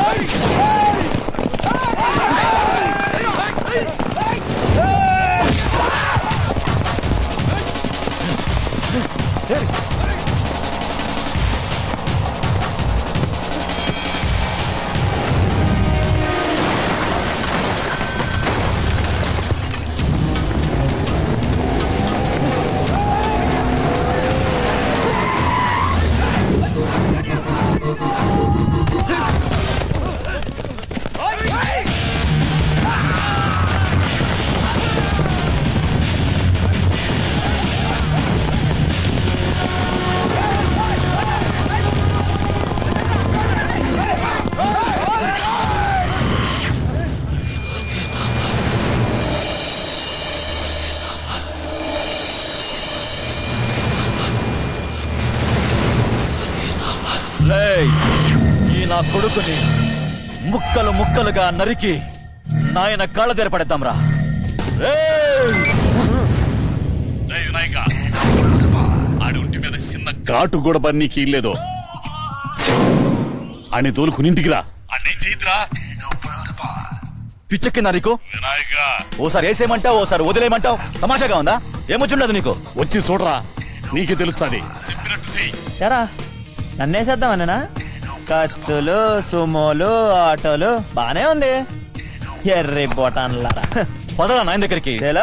రేయ్, ఈ నా కొడుకుని ముక్కలు ముక్కలుగా నరికి నాయన కాళ్ళ దగ్గర పడేద్దాంరా రేయ్! రేయ్ వినాయక ఆడి ఒంటి మీద చిన్న ఘాటు కూడా పని నీకు ఇల్లేదు అని తోలుకుని ఇంటికి రా అన్నేం చేయద్దురా పిచ్చెక్కిందా నీకు వినాయక ఓసారి వేసేయమంటావు ఓసారి వదిలేయమంటావు తమాషాగా ఉందా ఏమొచ్చుండదు నీకు వచ్చి చూడరా నీకే తెలుస్తుంది చెప్పినట్టు చెయ్యి ఎరా నన్నేసేద్దామనేనా కత్తులు సుమోలు ఆటోలు బానే ఉంది ఎర్రి బొటాన్లారా పదరా నాయన దగ్గరికి చలో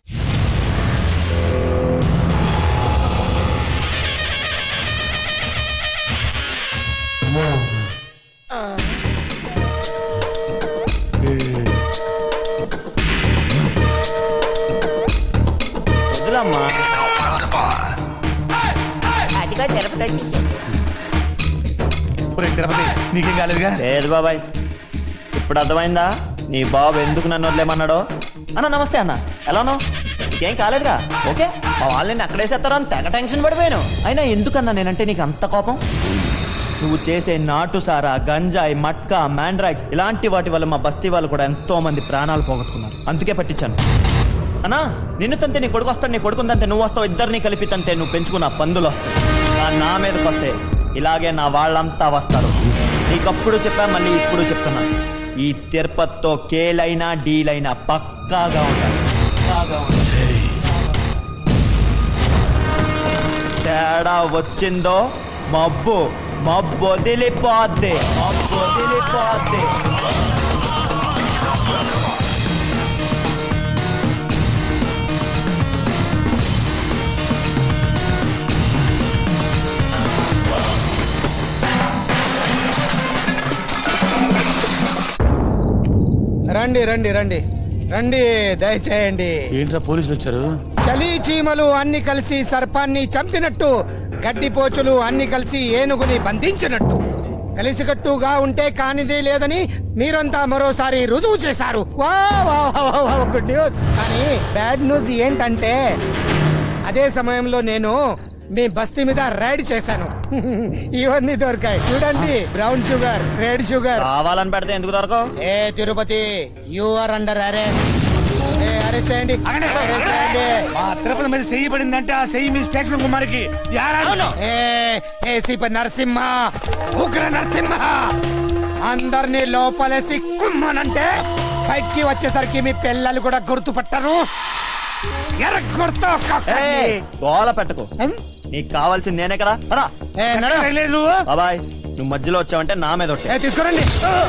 వద్దులమ్మా అదిగో తిరుపతి తిరుపతి నీకేం కాలేదుగా లేదు బాబాయ్ ఇప్పుడు అర్థమైందా నీ బాబు ఎందుకు నన్ను వదిలేమన్నాడో అన్న నమస్తే అన్న ఎలా ఉన్నావు నీకేం కాలేదుగా ఓకే మా వాళ్ళని అక్కడేసేస్తారో అని తెగ టెన్షన్ పడిపోయాను అయినా ఎందుకన్నా నేనంటే నీకు అంత కోపం నువ్వు చేసే నాటు సారా గంజాయి మట్కా మ్యాండ్రాక్స్ ఇలాంటి వాటి వల్ల మా బస్తీ వాళ్ళు కూడా ఎంతో మంది ప్రాణాలు పోగొట్టుకున్నారు అందుకే పట్టించాను అన్నా నిన్ను తంతే నీ కొడుకు వస్తాడు నీ కొడుకుందంటే నువ్వు వస్తావు ఇద్దరిని కలిపి తంతే నువ్వు పెంచుకున్న పందులు వస్తాయి ఆ నా మీదకి వస్తే ఇలాగే నా వాళ్ళంతా వస్తారు నీకప్పుడు చెప్పా మళ్ళీ ఇప్పుడు చెప్తున్నా ఈ తిరుపతితో కేలైనా డీలైనా పక్కాగా ఉండాలి పక్కాగా ఉండాలి. తేడా వచ్చిందో మబ్బు మబ్బు వదిలిపోద్ది మబ్బు వదిలిపోద్ది రండి రండి రండి రండి దయచేయండి ఏంట్రా పోలీసులు వచ్చారు చలి చీమలు అన్ని కలిసి సర్పాన్ని చంపినట్టు గడ్డిపోచులు అన్ని కలిసి ఏనుగుని బంధించినట్టు కలిసికట్టుగా ఉంటే కానిదే లేదని మీరంతా మరోసారి రుజువు చేశారు గుడ్ న్యూస్ కానీ బ్యాడ్ న్యూస్ ఏంటంటే అదే సమయంలో నేను మీ బస్తీ మీద రైడ్ చేశాను ఇవన్నీ దొరికాయి చూడండి బ్రౌన్ షుగర్ రెడ్ షుగర్ కావాలని పెడితే ఎందుకు దొరకవు ఏ Tirupati you are under arrest ఏ అరెస్ట్ చేయండి అరెస్ట్ చేయండి మా తిరుపతి మీద చెయ్యి పడిందంటే ఆ చెయ్యి మీ స్టేషన్ కుమారికి యారా ఏ ఏసీపీ నరసింహ ఉగ్ర నరసింహ అందరినీ లోపలేసి కుమ్మనంటే బయటికి వచ్చేసరికి మీ పిల్లలు కూడా గుర్తుపట్టరు ఎరగొడతా ఏయ్, గోల పెట్టకు నీకు కావాల్సింది నేనే కదా పదా ఏ నడు. నువ్వు బాబాయ్ నువ్వు మధ్యలో వచ్చావంటే నా మీద ఒట్టే ఏ తీసుకురండి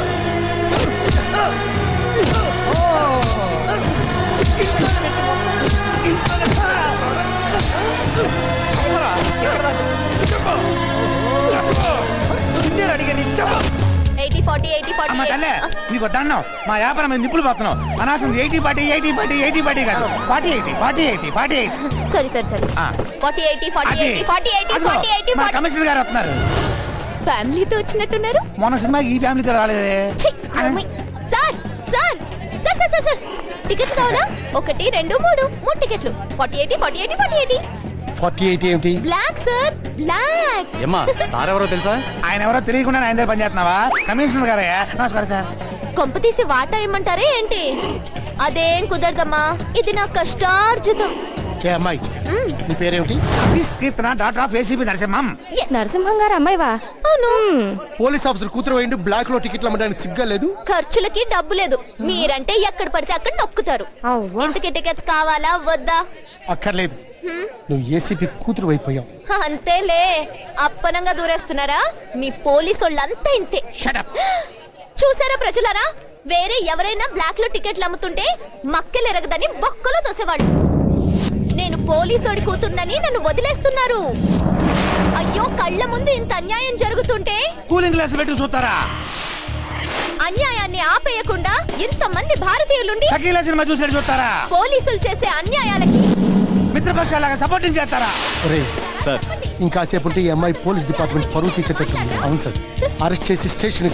ఎయిటీ ఫార్టీ ఎయిటీ అమ్మ తల్లే ఫార్టీ నీకు వద్దన్నావు మా వ్యాపారం మీద నిప్పులు పోతున్నావు అనాల్సింది eighty party eighty party eighty party కాదు forty eighty forty eighty forty eighty sorry sorry sorry ఆ. ఫార్టీ ఎయిటీ ఫార్టీ అది ఎయిటీ ఫార్టీ ఎయిటీ అదిగో, ఫార్టీ ఎయిటీ మా కమిషనర్ గారు వస్తున్నారు ఫ్యామిలీతో వచ్చినట్టున్నారు మొన్న సినిమాకి ఈ ఫ్యామిలీతో రాలేదే ఛీ, అమ్మాయి. Sir sir sir sir sir sir టికెట్లు కావాలా ఒకటి రెండు మూడు మూడు టికెట్లు forty eighty forty eighty forty eighty forty eight ఏమిటి బ్లాక్ సార్ బ్లాక్ ఏమ్మా సార్ ఎవరో తెలుసా ఆయన ఎవరో తెలియకుండా ఆయన దగ్గర పనిచేస్తున్నావా కమిషనర్ గారే నమస్కారం సార్ కొంప తీసి వాటా ఇమ్మంటారే ఏంటి అదేం కుదరదమ్మా ఇది నా కష్టార్జితం చే అమ్మాయి నీ పేరేమిటి miss Keerthana doctor of ACB Narasimham Narasimham గారు అమ్మాయివా అవును పోలీస్ ఆఫీసర్ కూతురు పోయిండు బ్లాక్ లో టికెట్లు అమ్మడానికి సిగ్గా లేదు ఖర్చులకి డబ్బు లేదు మీరంటే ఎక్కడ పడితే అక్కడ నొక్కుతారు ఇంతకి టికెట్స్ కావాలా వద్దా అక్కర్లేదు నువ్వు ఏసీపీ కూతురు అయిపోయావు అంతేలే అప్పనంగా దూరేస్తున్నారా మీ పోలీసు వాళ్ళంతా ఇంతే షటప్ చూసారా ప్రజలారా వేరే ఎవరైనా బ్లాక్ లో టికెట్లు అమ్ముతుంటే మక్కలు ఎరగదని బొక్కలో తోసేవాళ్ళు నేను పోలీసోడి కూతుర్నని నన్ను వదిలేస్తున్నారు అయ్యో కళ్ళ ముందు ఇంత అన్యాయం జరుగుతుంటే కూలింగ్ గ్లాస్ పెట్టి చూస్తారా అన్యాయాన్ని ఆపేయకుండా ఇంతమంది భారతీయులుండి షకీలా సినిమా చూసేది చూస్తారా పోలీసులు చేసే అన్యాయాలకి మిత్రపక్షాలాగా సపోర్టింగ్ చేస్తారా ఒరే సార్ ఇంకాసేపు ఉంటే ఈ అమ్మాయి పోలీస్ డిపార్ట్మెంట్ పరువు తీసేటట్టుంది అవును సార్ అరెస్ట్ చేసి స్టేషన్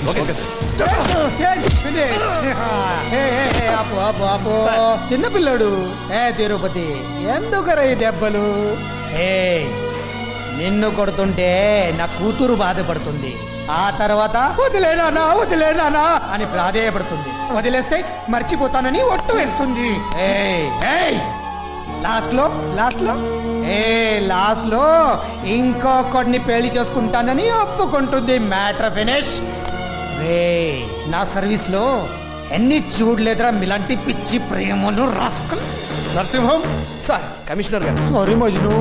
ఆపు ఆపు ఆపు చిన్నపిల్లడు ఏ తిరుపతి ఎందుకరా ఈ దెబ్బలు ఏ నిన్ను కొడుతుంటే నా కూతురు బాధపడుతుంది ఆ తర్వాత వదిలేనానా వదిలేనానా అని ప్రాధేయపడుతుంది వదిలేస్తే మర్చిపోతానని ఒట్టు వేస్తుంది ఏయ్, ఏయ్! లాస్ట్ లో లాస్ట్ లో ఏ లాస్ట్ లో ఇంకొకడిని పెళ్లి చేసుకుంటానని ఒప్పుకుంటుంది మ్యాటర్ ఫినిష్ రే నా సర్వీస్ లో ఎన్ని చూడలేదురా మీలాంటి పిచ్చి ప్రేమలు రాసుకుని నరసింహం సార్ కమిషనర్ గారు సారీ మజ్ను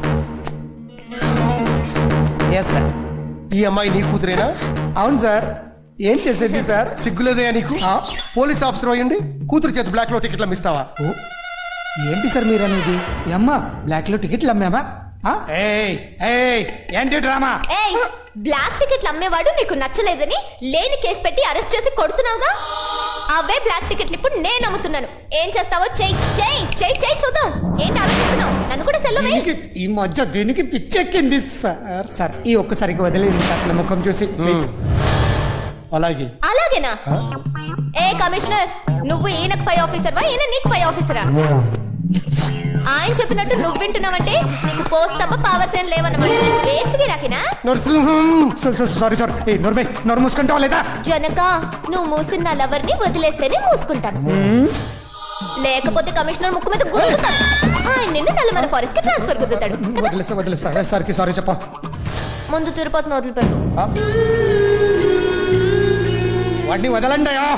ఎస్ సార్ ఈ అమ్మాయి నీ కూతురేనా అవును సార్ ఏం చేసేది సార్ సిగ్గులేదయా నీకు పోలీస్ ఆఫీసర్ అయ్యండి కూతురు చేతి బ్లాక్ లో టికెట్లు అమ్మిస్తావా ఓ, ఏంటి సార్ మీరు అనేది ఈ అమ్మ బ్లాక్ లో టికెట్లు అమ్మామా ఆ? ఏయ్ ఏయ్ ఏంటి డ్రామా ఏయ్ బ్లాక్ టికెట్లు అమ్మేవాడు నీకు నచ్చలేదని లేని కేసు పెట్టి అరెస్ట్ చేసి కొడుతున్నావుగా అవే బ్లాక్ టికెట్లు ఇప్పుడు నేను అమ్ముతున్నాను ఏం చేస్తావో చెయ్యి చెయ్యి చెయ్యి చెయ్యి చూద్దాం ఏంటి ఆలోచిస్తున్నావు నన్ను కూడా సెల్లు వేయి దీనికి ఈ మధ్య దీనికి పిచ్చెక్కింది సార్ సార్ ఈ ఒక్కసారికి వదిలేదు సార్ నా ముఖం చూసి ప్లీజ్ అలాగే అలాగేనా ఏ కమిషనర్ నువ్వు ఈయనకు పై ఆఫీసర్వా ఈయన నీకు పై ఆఫీసరా ఆయన చెప్పినట్టు నువ్వు వింటున్నావంటే నీకు పోస్ట్ తప్ప పవర్స్ ఏం లేవన్నమాట వేస్ట్ గిరాకినా నరసింహం సారీ సార్ ఏ నోర్మే నోరు మూసుకుంటావా లేదా జనక నువ్వు మూసిన నా లవర్ ని వదిలేస్తేనే మూసుకుంటాను లేకపోతే కమిషనర్ ముక్కు మీద గుర్తుతాడు ఆయన నిన్ను నల్లమల ఫారెస్ట్ కి ట్రాన్స్ఫర్ కుదుతాడు వదిలేస్తా వదిలేస్తా సార్కి సారీ చెప్ప ముందు తిరుపతిని వదిలిపెట్టు వాడిని వదలండి అయ్యా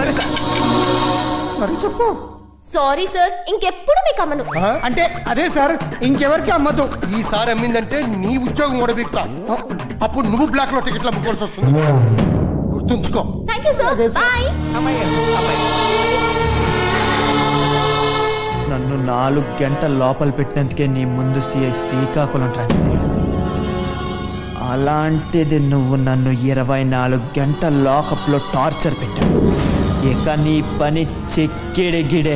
సారీ చెప్పు సారీ సార్ ఇంకెప్పుడు మీకు అమ్మను అంటే అదే సార్ ఇంకెవరికి అమ్మదు ఈసారి అమ్మిందంటే నీ ఉద్యోగం ఓడబిక్తా అప్పుడు నువ్వు బ్లాక్ లో టికెట్లు అమ్ముకోవాల్సి వస్తుంది గుర్తుంచుకో థ్యాంక్ యూ సార్ బాయ్ నన్ను నాలుగు గంటల లోపల పెట్టినందుకే నీ ముందు సిఐ శ్రీకాకుళం ట్రాన్స్ఫర్ అయ్యాడు. అలాంటిది నువ్వు నన్ను ఇరవై నాలుగు గంటల లాకప్లో టార్చర్ పెట్టావు ఇక నీ పని చెక్కిడి గిడే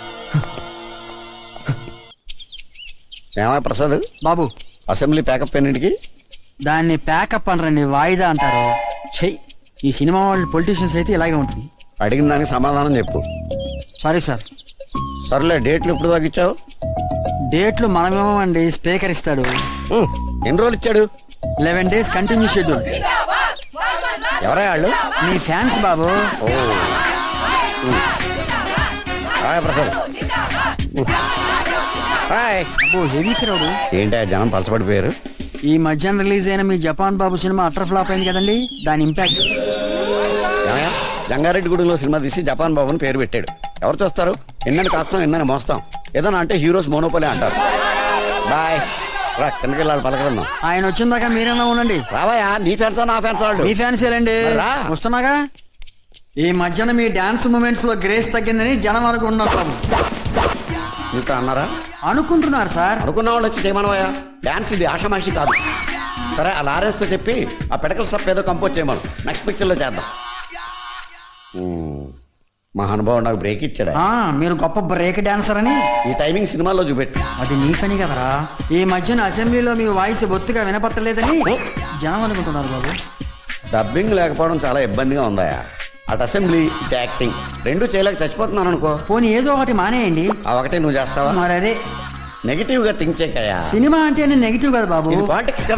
ఏమా ప్రసాద్ బాబు అసెంబ్లీ ప్యాకప్ ఎన్నింటికి దాన్ని ప్యాకప్ అనరండి వాయిదా అంటారు చెయ్ ఈ సినిమా వాళ్ళు పొలిటీషియన్స్ అయితే ఇలాగే ఉంటుంది అడిగిన దానికి సమాధానం చెప్పు సారీ సార్ సర్లే డేట్లు ఎప్పుడు దాకా ఇచ్చావు డేట్లు మనమేమండి స్పీకర్ ఇస్తాడు ఉం, ఎన్ని రోజులు ఇచ్చాడు లెవెన్ డేస్ కంటిన్యూ షెడ్యూల్ ఎవరా వాళ్ళు మీ ఫ్యాన్స్ బాబు ఓ ఉం. హాయ్ ప్రసాద్ ఉం. హాయ్ అబ్బో హెవీ క్రౌడ్ ఏంటి ఆ జనం పలసపడిపోయారు ఈ మధ్యాహ్నం రిలీజ్ అయిన మీ జపాన్ బాబు సినిమా అటర్ ఫ్లాప్ అయింది కదండి దాని ఇంపాక్ట్ ఏమయ్య? జంగారెడ్డి గుడిలో సినిమా తీసి జపాన్ బాబుని పేరు పెట్టాడు ఎవరు చూస్తారు ఎన్నని కాస్తాం ఎన్నని మోస్తాం ఏదన్నా అంటే హీరోస్ మోనోపలే అంటారు బాయ్ రా కిందకి వెళ్ళాలి పలకరిందాం ఆయన వచ్చిన దాకా మీరేనా ఉండండి రావయ్యా నీ ఫ్యాన్సా నా ఫ్యాన్స్ వాళ్ళు మీ ఫ్యాన్స్ ఏలండి మరి రా. వస్తున్నాగా ఈ మధ్యన మీ డాన్స్ మూమెంట్స్ లో గ్రేస్ తగ్గిందని జనం అనుకుంటున్నారు బాబు నీతో అన్నారా అనుకుంటున్నారు సార్ అనుకున్న వాళ్ళు వచ్చి చేయమనవయ్యా డాన్స్ ఇది ఆషమాషి కాదు సరే ఆ లారెన్స్ తో చెప్పి ఆ పెడకల స్టప్ ఏదో కంపోజ్ చేయమను నెక్స్ట్ పిక్చర్ లో చేద్దాం ఉమ్, మహానుభావుడు నాకు బ్రేక్ ఇచ్చాడా ఆ, మీరు గొప్ప బ్రేక్ డాన్సర్ అని ఈ టైమింగ్ సినిమాలో చూపెట్టు అది నీ పని కదరా ఈ మధ్యన అసెంబ్లీలో మీ వాయిస్ బొత్తుగా వినపట్టలేదని జనం అనుకుంటున్నారు బాబు డబ్బింగ్ లేకపోవడం చాలా ఇబ్బందిగా ఉందాయా అటు అసెంబ్లీ ఇటు యాక్టింగ్ రెండు చేయలేక చచ్చిపోతున్నాను అనుకో పోనీ ఏదో ఒకటి మానేయండి ఆ ఒకటే నువ్వు చేస్తావా మరి అదే నెగిటివ్ గా థింక్ చేయకయ్యా సినిమా అంటే నెగిటివ్ కదా బాబు ఇది పాలిటిక్స్ కదా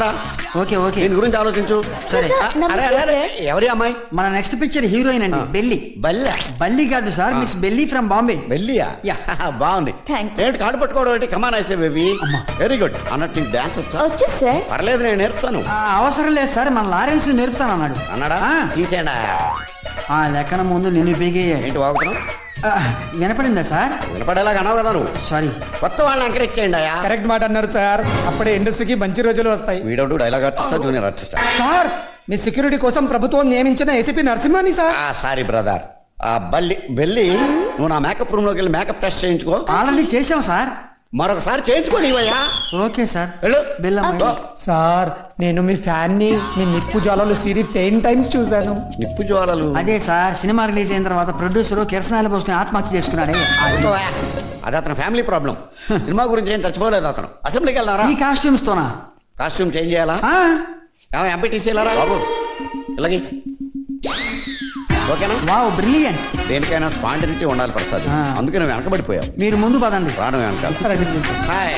ఓకే ఓకే దీని గురించి ఆలోచించు సరే ఆ, అరే, అరే, అరే, ఎవరి అమ్మాయి మన నెక్స్ట్ పిక్చర్ హీరోయిన్ అండి బెల్లి బల్లె బల్లి కాదు sir miss Belli from Bombay బెల్లియా యా. బాగుంది Thanks. ఏంటి కాడు పట్టుకోవడం ఏంటి కమాన్ ఐసే బేబీ వెరీ గుడ్ అన్నట్టు నీకు డాన్స్ వచ్చా వచ్చు సార్ పర్లేదు నేను నేర్పుతాను ఆ, అవసరం లేదు సార్ మన లారెన్స్ నేర్పుతాను అన్నాడు అన్నాడా ఆ. తీసేయండి ఆ లెక్కన ముందు నిన్ను పీకే ఏంటి వాగుతున్నావు వినపడిందా సార్ వినపడేలాగా అన్నావు కదా నువ్వు సారీ కొత్త వాళ్ళని ఎంకరేజ్ చేయండి అయ్యా కరెక్ట్ మాట అన్నారు సార్ అప్పుడే ఇండస్ట్రీకి మంచి రోజులు వస్తాయి వీడోడు డైలాగ్ ఆర్టిస్టా జూనియర్ ఆర్టిస్టా సార్ మీ సెక్యూరిటీ కోసం ప్రభుత్వం నియమించిన ఏసీపీ నరసింహాని సార్ ఆ సారీ బ్రదర్ ఆ బల్లి బెల్లి నువ్వు నా మేకప్ రూమ్ లోకి వెళ్ళి మేకప్ టెస్ట్ చేయించుకో ఆల్రెడీ చేసాం సార్ మరొకసారి చేయించుకో నీవయ్యా ఓకే సార్ వెళ్ళు బెల్లమ్మ దో. సార్ నేను మీ ఫ్యాన్ ని మీ నిప్పు జ్వాలలు సిరీస్ టెన్ టైమ్స్ చూశాను నిప్పు జ్వాలలు అదే సార్ సినిమా రిలీజ్ అయిన తర్వాత ప్రొడ్యూసర్ కిరసనాయలు పోసుకుని ఆత్మహత్య చేసుకున్నాడే ఆ సినిమా. చూసుకోవా. అది అతని ఫ్యామిలీ ప్రాబ్లం సినిమా గురించి ఏం చచ్చిపోలేదు అతను అసెంబ్లీకి వెళ్దారా ఈ కాస్ట్యూమ్స్ తోనా కాస్ట్యూమ్ చేంజ్ చేయాలా ఆ, ఎంపీటీసీ వెళ్ళారా బాబు ఇలాగే ఓకేనా వావ్ బ్రిలియంట్ దేనికైనా స్పాంటినిటీ ఉండాలి ప్రసాద్ ఆ. అందుకే నువ్వు వెనకబడిపోయావు మీరు ముందు పదండి రాను వెనకాల హాయ్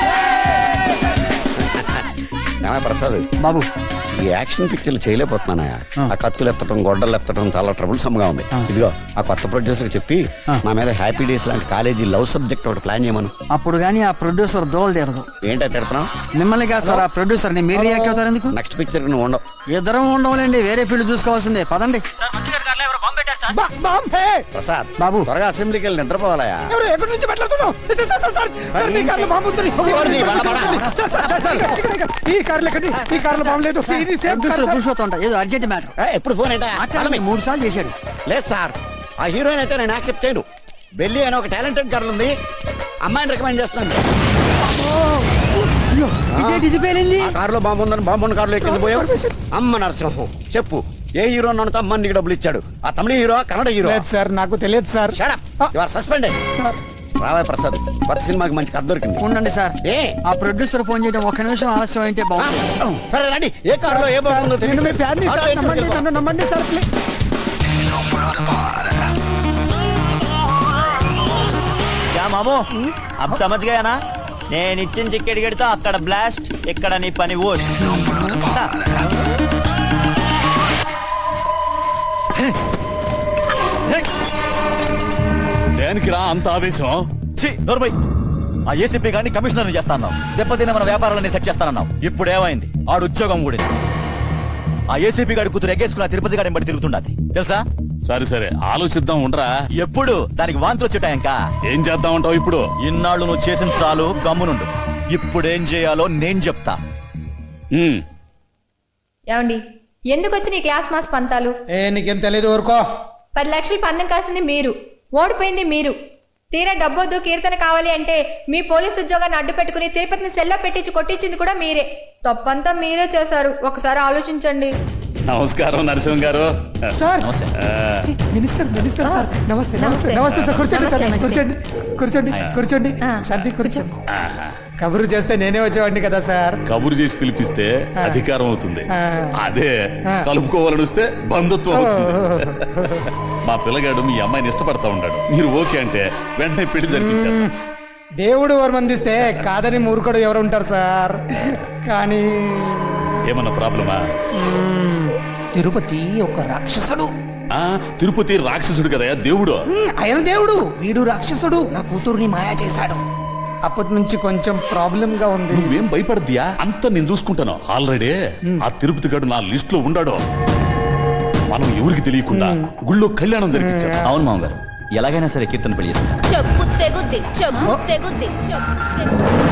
ఏమయ్య ప్రసాద్ బాబు ఈ యాక్షన్ పిక్చర్లు చేయలేకపోతున్నానా ఆ కత్తులు ఎత్తడం గొడ్డలు ఎత్తడం చాలా ట్రబుల్ గా ఉంది ఇదిగో ఆ కొత్త ప్రొడ్యూసర్ చెప్పి నా మీద హ్యాపీ డేస్ లాంటి కాలేజీ లవ్ సబ్జెక్ట్ ఒకటి ప్లాన్ చేయమను అప్పుడు గానీ ఆ ప్రొడ్యూసర్ దోలు తీరదు ఏంటో తిడుతున్నావు మిమ్మల్ని కాదు సార్ ఆ ప్రొడ్యూసర్ ని మీరు రియాక్ట్ అవుతారు ఎందుకు నెక్స్ట్ పిక్చర్ నువ్వు ఉండవు ఇద్దరం ఉండవులేండి వేరే ఫీల్డ్ చూసుకోవాల్సిందే పదండి ప్రసాద్ బాబు. త్వరగా అసెంబ్లీకి వెళ్ళి నిద్రపోవాలయా ఎవరు ఎక్కడి నుంచి మాట్లాడుతున్నావు sir, sir, sir, sir, sir, మీ కార్లో బాంబు ఉంది. ఎవరిది? వాళ్ళ బాబా? సార్, సార్, సార్, ఇక్కడ, ఇక్కడ, ఇక్కడ. ఈ కార్లో ఎక్కడి ఈ కార్లో బాంబు లేదు ఇది సేఫ్ కార్ ప్రొడ్యూసర్ సార్. కూర్చోతుంటా ఏదో అర్జెంట్ మ్యాటర్ ఏ, ఎప్పుడు ఫోన్ ఏంటా మాట్లాడి మూడు సార్లు చేశాడు లేదు సార్ ఆ హీరోయిన్ అయితే నేను యాక్సెప్ట్ చేయను బెల్లి అని ఒక టాలెంటెడ్ గర్ల్ ఉంది అమ్మాయిని రికమెండ్ చేస్తాను అయ్యో ఇదేంటి ఇది పేలింది ఆ కారులో బాంబు ఉందని బాంబు ఉన్న కారులో ఎక్కింది పోయావు అమ్మ నరసింహం చెప్పు ఏ హీరో నన్ను అమ్మ నీకు డబ్బులు ఇచ్చాడు ఆ తమిళ హీరో కన్నడ హీరో లేదు సార్ నాకు తెలియదు sir shut up you are suspended sir రావే ప్రసాద్ కొత్త సినిమాకి మంచి కథ దొరికింది ఉండండి సార్ ఏ ఆ ప్రొడ్యూసర్ ఫోన్ చేయడం ఒక నిమిషం ఆలస్యం అయితే ఆ, బాగుంది సరే రండి ఏ కారులో ఏ బాంబు ఉందో నేను మీ తెలియదు. ఫ్యాన్ ని కారులో సార్, ఎత్తుకొని నమ్మండి వెళ్ళిపో. నన్ను నమ్మండి సార్ ప్లీజ్ क्या మామూ अब समझ गया ना నేను ఇచ్చిన చిక్కెట్ గడితో అక్కడ బ్లాస్ట్ ఇక్కడ నీ పని ఓష్ దేనికిరా అంత ఆవేశం ఛీ, నోర్మై ఆ ఏసీపీ గారిని కమిషనర్ చేస్తాన్నావు దెబ్బతిన్న మన వ్యాపారాలన్నీ సెట్ చేస్తానన్నావు ఇప్పుడు ఏమైంది ఆడు ఉద్యోగం ఊడింది ఆ ఏసీపీ గారి కూతురు ఎగ్గేసుకున్న తిరుపతి గారి బట్టి తిరుగుతుండది తెలుసా సరే సరే ఆలోచిద్దాం ఉండరా ఎప్పుడు దానికి వాంతులు వచ్చేటాయంకా ఏం చేద్దాం అంటావు ఇప్పుడు ఇన్నాళ్ళు నువ్వు చేసిన చాలు గమ్మునుండు ఇప్పుడేం చేయాలో నేను చెప్తా ఉమ్, ఏమండి ఎందుకు వచ్చి నీ క్లాస్ మాస్ పంతాలు ఏ నీకేం తెలియదు ఊరుకో పది లక్షలు పందెం కాసింది మీరు ఓడిపోయింది మీరు తీరా డబ్బొద్దు కీర్తన కావాలి అంటే మీ పోలీస్ ఉద్యోగాన్ని అడ్డు పెట్టుకుని తిరుపతిని సెల్లో పెట్టించి కొట్టించింది కూడా మీరే తప్పంతా మీరే చేశారు ఒకసారి ఆలోచించండి నమస్కారం నరసింహం గారు సార్ నమస్తే ఆ, మినిస్టర్ మినిస్టర్ సార్ నమస్తే నమస్తే నమస్తే. నమస్తే సార్ కూర్చోండి సార్ నమస్తే, కూర్చోండి కూర్చోండి కూర్చోండి ఆ, శాంతి కూర్చోండి ఆహా. కబురు చేస్తే నేనే వచ్చేవాడిని కదా సార్ కబురు చేసి పిలిపిస్తే అధికారం అవుతుంది ఆ. అదే ఆ. కలుపుకోవాలని వస్తే బంధుత్వం అవుతుంది మా పిల్లగాడు మీ అమ్మాయిని ఇష్టపడతా ఉన్నాడు మీరు ఓకే అంటే వెంటనే పెళ్లి జరిపించారు దేవుడు వరమందిస్తే కాదని మూర్ఖుడు ఎవరు ఉంటారు సార్ కానీ ఏమన్నా ప్రాబ్లమా మ్మ్, తిరుపతి ఒక రాక్షసుడు ఆ తిరుపతి రాక్షసుడు కదా దేవుడు మ్మ్, ఆయన దేవుడు వీడు రాక్షసుడు నా కూతుర్ని మాయా చేశాడు అప్పటి నుంచి కొంచెం ప్రాబ్లం గా ఉంది నువ్వేం భయపడద్దియా అంత నేను చూసుకుంటాను ఆల్రెడీ ఆ తిరుపతి గడు నా లిస్ట్ లో ఉండాడు మనం ఎవరికి తెలియకుండా గుళ్ళో కళ్యాణం జరిపించాడు అవును మామగారు ఎలాగైనా సరే కీర్తన పెళ్లి చేసుకుంటా చెప్పు తెగుద్ది చెప్పు తెగుద్ది చెప్పు తెగుద్ది.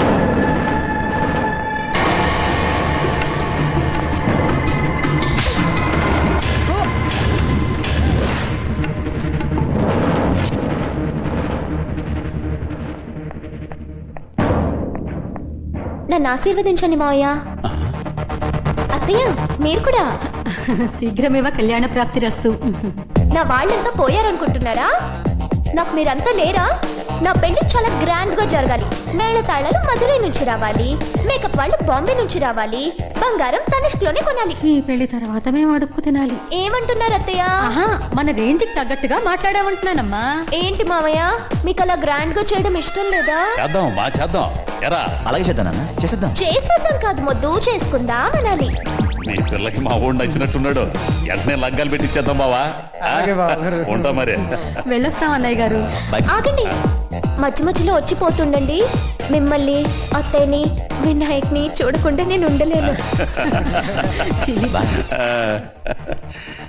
నన్ను ఆశీర్వదించండి మావయ్య అత్తయ్య మీరు కూడా శీఘ్రమేవ కళ్యాణ ప్రాప్తి రస్తు నా వాళ్ళంతా పోయారనుకుంటున్నారా నాకు మీరంతా లేరా నా పెళ్లి చాలా గ్రాండ్ గా జరగాలి మేళ తాళాలు మధురై నుంచి రావాలి మేకప్ వాళ్ళు బాంబే నుంచి రావాలి బంగారం తనిష్క్ లోనే కొనాలి ఈ పెళ్లి తర్వాత మేము అడుక్కు తినాలి ఏమంటున్నారు అత్తయ్య ఆహా మన రేంజ్ కి తగ్గట్టుగా మాట్లాడామంటున్నానమ్మా ఏంటి మావయ్య మీకు అలా గ్రాండ్ గా చేయడం ఇష్టం లేదా చేద్దాం మా చేద్దాం ఎరా అలాగే చేద్దాం నాన్న చేసేద్దాం చేసేద్దాం కాదు మొద్దు చేసుకుందాం అనాలి నీ పిల్లకి మా ఊడు నచ్చినట్టున్నాడు వెంటనే లగ్గాలు పెట్టించేద్దాం బావా ఉంటా మరి వెళ్ళొస్తాం అన్నయ్య గారు ఆగండి మధ్య మధ్యలో వచ్చిపోతుండండి మిమ్మల్ని అత్తయ్యని వినాయక్ని చూడకుండా నేను ఉండలేను ఆ,